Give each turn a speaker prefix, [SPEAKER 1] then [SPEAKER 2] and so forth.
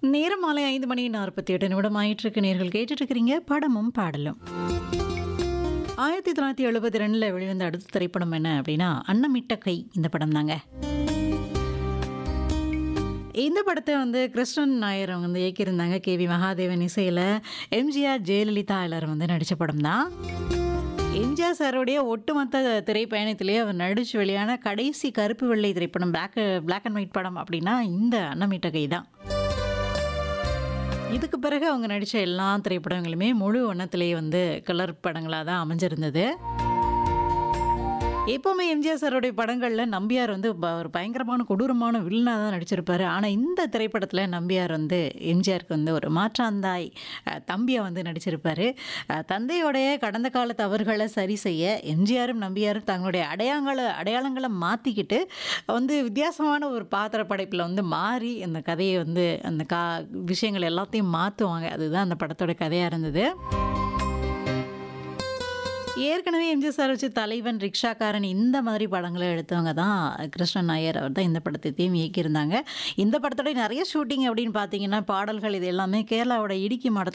[SPEAKER 1] நேரம் மாலை ஐந்து மணி நாற்பத்தி எட்டு நிமிடம் ஆயிட்டிருக்கு நேர்கள் கேட்டுட்டு இருக்கிறீங்க படமும் பாடலும் ஆயிரத்தி தொள்ளாயிரத்தி எழுபத்தி ரெண்டில் வெளிவந்த அடுத்த திரைப்படம் என்ன அப்படின்னா அன்னமிட்ட கை இந்த படம் தாங்க இந்த படத்தை வந்து கிருஷ்ணன் நாயர் அவங்க வந்து இயக்கியிருந்தாங்க கே வி மகாதேவன் இசையில் எம்ஜிஆர் ஜெயலலிதா எல்லாரும் வந்து நடித்த படம் தான் எம்ஜிஆர் சாருடைய ஒட்டுமொத்த திரைப்பயணத்திலேயே அவர் நடிச்சு வெளியான கடைசி கருப்பு வெள்ளை திரைப்படம் பிளாக் பிளாக் அண்ட் ஒயிட் படம் அப்படின்னா இந்த அன்னமிட்ட கை தான் இதுக்கு பிறகு அவங்க நடித்த எல்லா திரைப்படங்களுமே முழு வண்ணத்திலேயே வந்து கலர் படங்களாக தான் அமைஞ்சிருந்தது எப்போவுமே எம்ஜிஆர் சாருடைய படங்களில் நம்பியார் வந்து ப- ஒரு பயங்கரமான கொடூரமான வில்லனாக தான் நடிச்சிருப்பாரு ஆனால் இந்த திரைப்படத்தில் நம்பியார் வந்து எம்ஜிஆருக்கு வந்து ஒரு மாற்றாந்தாய் அஹ், தம்பியை வந்து நடிச்சிருப்பாரு அஹ், தந்தையோடைய கடந்த கால தவறுகளை சரி செய்ய எம்ஜிஆரும் நம்பியாரும் தங்களுடைய அடையாளங்களை அடையாளங்களை மாற்றிக்கிட்டு வந்து வித்தியாசமான ஒரு பாத்திர படைப்பில் வந்து மாறி அந்த கதையை வந்து அந்த கா விஷயங்கள் எல்லாத்தையும் மாற்றுவாங்க அதுதான் அந்த படத்தோட கதையாக இருந்தது ஏற்கனவே எம்ஜிஆர் சார் வச்சு தலைவன் ரிக்ஷாக்காரன் இந்த மாதிரி படங்களை எடுத்தவங்க தான் கிருஷ்ணன் நாயர் அவர் தான் இந்த படத்தையும் இயக்கியிருந்தாங்க இந்த படத்தோட நிறைய ஷூட்டிங் அப்படின்னு பார்த்தீங்கன்னா பாடல்கள் இது எல்லாமே கேரளாவோட இடுக்கி மாவட்டத்தில்